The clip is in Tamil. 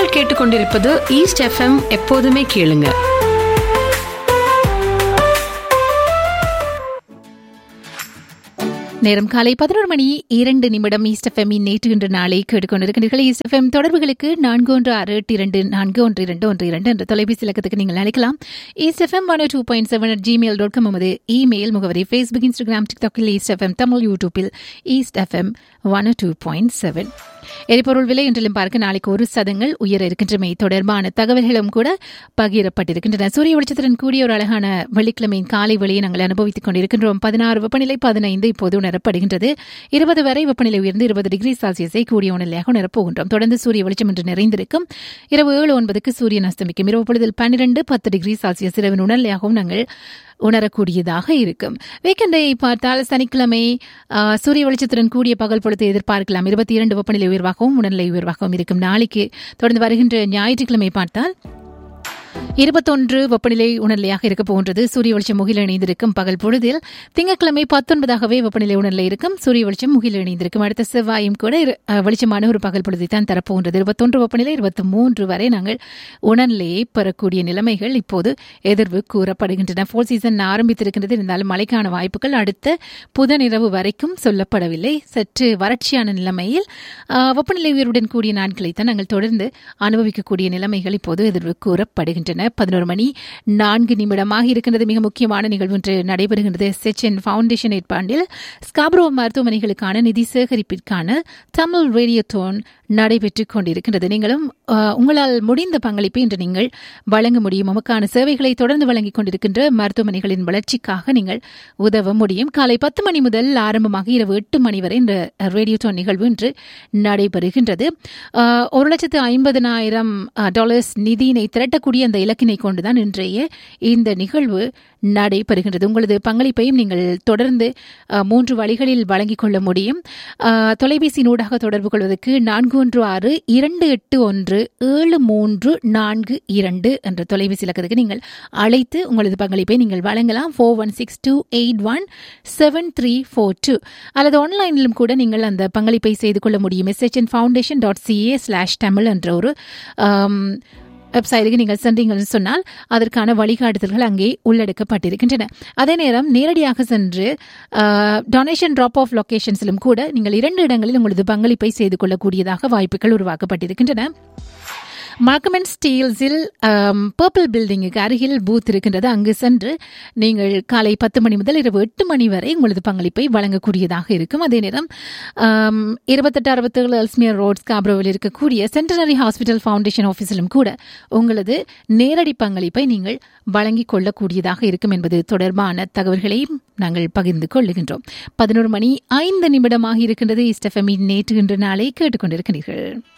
நீங்கள் கேட்டுக்கொண்டிருப்பது ஈஸ்ட் எஃப்எம் எப்போதுமே கேளுங்க நேரம் காலை பதினோரு மணி இரண்டு நிமிடம் ஈஸ்ட் எஃப்எம் நேற்று இன்று நாளை கேட்டுக்கொண்டிருக்கிறீர்கள் ஈஸ்ட் எஃப்எம் தொடர்புகளுக்கு நான்கு ஒன்று ஆறு எட்டு இரண்டு நான்கு ஒன்று இரண்டு ஒன்று இரண்டு என்ற தொலைபேசி இலக்கத்துக்கு நீங்கள் அழைக்கலாம் East FM one two point seven at Gmail dot com நமது இமெயில் முகவரி ஃபேஸ்புக் இன்ஸ்டாகிராம் டிக்டாக்கில் ஈஸ்ட் எஃப்எம் தமிழ் யூடியூப்பில் East FM one two point seven எரிபொருள் விலை என்றிலும் பார்க்க நாளைக்கு ஒரு சதங்கள் உயர இருக்கின்றமை தொடர்பான தகவல்களும் கூட பகிரப்பட்டிருக்கின்றன சூரிய வெளிச்சத்துடன் கூடிய ஒரு அழகான வெள்ளிக்கிழமையின் காலை வெளியை நாங்கள் அனுபவித்துக் கொண்டிருக்கின்றோம் பதினாறு வெப்பநிலை பதினைந்து இப்போது உணரப்படுகின்றது இருபது வரை வெப்பநிலை உயர்ந்து இருபது டிகிரி செல்சியஸை கூடிய உணர்நிலையாக உணரப்போகின்றோம் தொடர்ந்து சூரிய வெளிச்சம் என்று நிறைந்திருக்கும் இரவு ஏழு ஒன்பதுக்கு சூரியன் அஸ்தமிக்கும் இரவு பொழுதில் பன்னிரண்டு பத்து டிகிரி செல்சியஸ் இரவின் உணர்நிலையாகவும் நாங்கள் உணரக்கூடியதாக இருக்கும் வீக்கெண்டை பார்த்தால் சனிக்கிழமை சூரிய வெளிச்சத்துடன் கூடிய பகல் பொழுது எதிர்பார்க்கலாம் இருபத்தி இரண்டு வெப்பநிலை உயர்வாகவும் உணர்நிலை உயர்வாகவும் இருக்கும் நாளைக்கு தொடர்ந்து வருகின்ற ஞாயிற்றுக்கிழமை பார்த்தால் இருபத்தொன்று வெப்பநிலை உணர்நிலையாக இருக்க போகின்றது சூரிய வெளிச்சம் முகில் இணைந்திருக்கும் பகல் பொழுதில் திங்கட்கிழமை பத்தொன்பதாகவே வெப்பநிலை உணர்நிலை இருக்கும் சூரிய வெளிச்சம் முகில் இணைந்திருக்கும் அடுத்த செவ்வாயும் கூட வெளிச்சமான ஒரு பகல் பொழுதை தான் தரப்போகின்றது இருபத்தொன்று வெப்பநிலை இருபத்தி மூன்று வரை நாங்கள் உணர்நிலையை பெறக்கூடிய நிலைமைகள் இப்போது எதிர்வு கூறப்படுகின்றன ஃபோர் சீசன் ஆரம்பித்திருக்கின்றது இருந்தாலும் மழைக்கான வாய்ப்புகள் அடுத்த புதனிரவு வரைக்கும் சொல்லப்படவில்லை சற்று வறட்சியான நிலைமையில் வெப்பநிலை உயர்வுடன் கூடிய நாட்களை தான் நாங்கள் தொடர்ந்து அனுபவிக்கக்கூடிய நிலைமைகள் இப்போது எதிர்வு கூறப்படுகின்றன பதினோரு மணி நான்கு நிமிடமாக இருக்கின்றது மிக முக்கியமான நிகழ்வு ஒன்று நடைபெறுகின்றது செச்சன் ஃபவுண்டேஷன் ஏற்பாண்டில் ஸ்காப்ரோ மருத்துவமனைகளுக்கான நிதி சேகரிப்பிற்கான தமிழ் ரேடியோதோன் நடைபெற்றுக் கொண்டிருக்கின்றது நீங்களும் உங்களால் முடிந்த பங்களிப்பை இன்று நீங்கள் வழங்க முடியும் உமக்கான சேவைகளை தொடர்ந்து வழங்கிக் கொண்டிருக்கின்ற மருத்துவமனைகளின் வளர்ச்சிக்காக நீங்கள் உதவ முடியும் காலை பத்து மணி முதல் ஆரம்பமாக இரவு எட்டு மணி வரை இந்த ரேடியோதோன் நிகழ்வு இன்று நடைபெறுகின்றது ஒரு லட்சத்து ஐம்பதனாயிரம் டாலர்ஸ் நிதியினை திரட்டக்கூடிய அந்த இலக்கினை கொண்டுதான் இன்றைய இந்த நிகழ்வு நடைபெறுகின்றது உங்களது பங்களிப்பையும் நீங்கள் தொடர்ந்து மூன்று வழிகளில் வழங்கிக் கொள்ள முடியும் தொலைபேசியின் ஊடாக தொடர்பு கொள்வதற்கு நான்கு ஒன்று ஆறு இரண்டு எட்டு ஒன்று ஏழு மூன்று நான்கு இரண்டு என்ற தொலைபேசி இலக்கத்துக்கு நீங்கள் அழைத்து உங்களது பங்களிப்பை நீங்கள் வழங்கலாம் four one six two eight one seven three four two அல்லது ஆன்லைனிலும் கூட நீங்கள் அந்த பங்களிப்பை செய்து கொள்ள முடியும் SHN foundation dot CA slash Tamil என்ற ஒரு வெப்சைட்டுக்கு நீங்கள் சென்றீங்கன்னு சொன்னால் அதற்கான வழிகாட்டுதல்கள் அங்கே உள்ளடக்கப்பட்டிருக்கின்றன அதே நேரம் நேரடியாக சென்று டொனேஷன் ட்ராப் ஆஃப் லொக்கேஷன்ஸிலும் கூட நீங்கள் இரண்டு இடங்களில் உங்களது பங்களிப்பை செய்து கொள்ளக்கூடியதாக வாய்ப்புகள் உருவாக்கப்பட்டிருக்கின்றன மார்க்கமெண்ட் ஸ்டீல்ஸில் பர்பிள் பில்டிங்குக்கு அருகில் பூத் இருக்கின்றது அங்கு சென்று நீங்கள் காலை பத்து மணி முதல் இரவு எட்டு மணி வரை உங்களது பங்களிப்பை வழங்கக்கூடியதாக இருக்கும் அதே நேரம் இருபத்தெட்டு அறுபத்தேழு எல்ஸ்மியர் ரோட் ஸ்காப்ரோவில் இருக்கக்கூடிய சென்டனரி ஹாஸ்பிட்டல் ஃபவுண்டேஷன் ஆஃபீஸிலும் கூட உங்களது நேரடி பங்களிப்பை நீங்கள் வழங்கிக் கொள்ளக்கூடியதாக இருக்கும் என்பது தொடர்பான தகவல்களையும் நாங்கள் பகிர்ந்து கொள்ளுகின்றோம் பதினோரு மணி ஐந்து நிமிடமாக இருக்கின்றது இஸ்டெஃபமின் நேற்று இன்று நாளை கேட்டுக்கொண்டிருக்கிறீர்கள்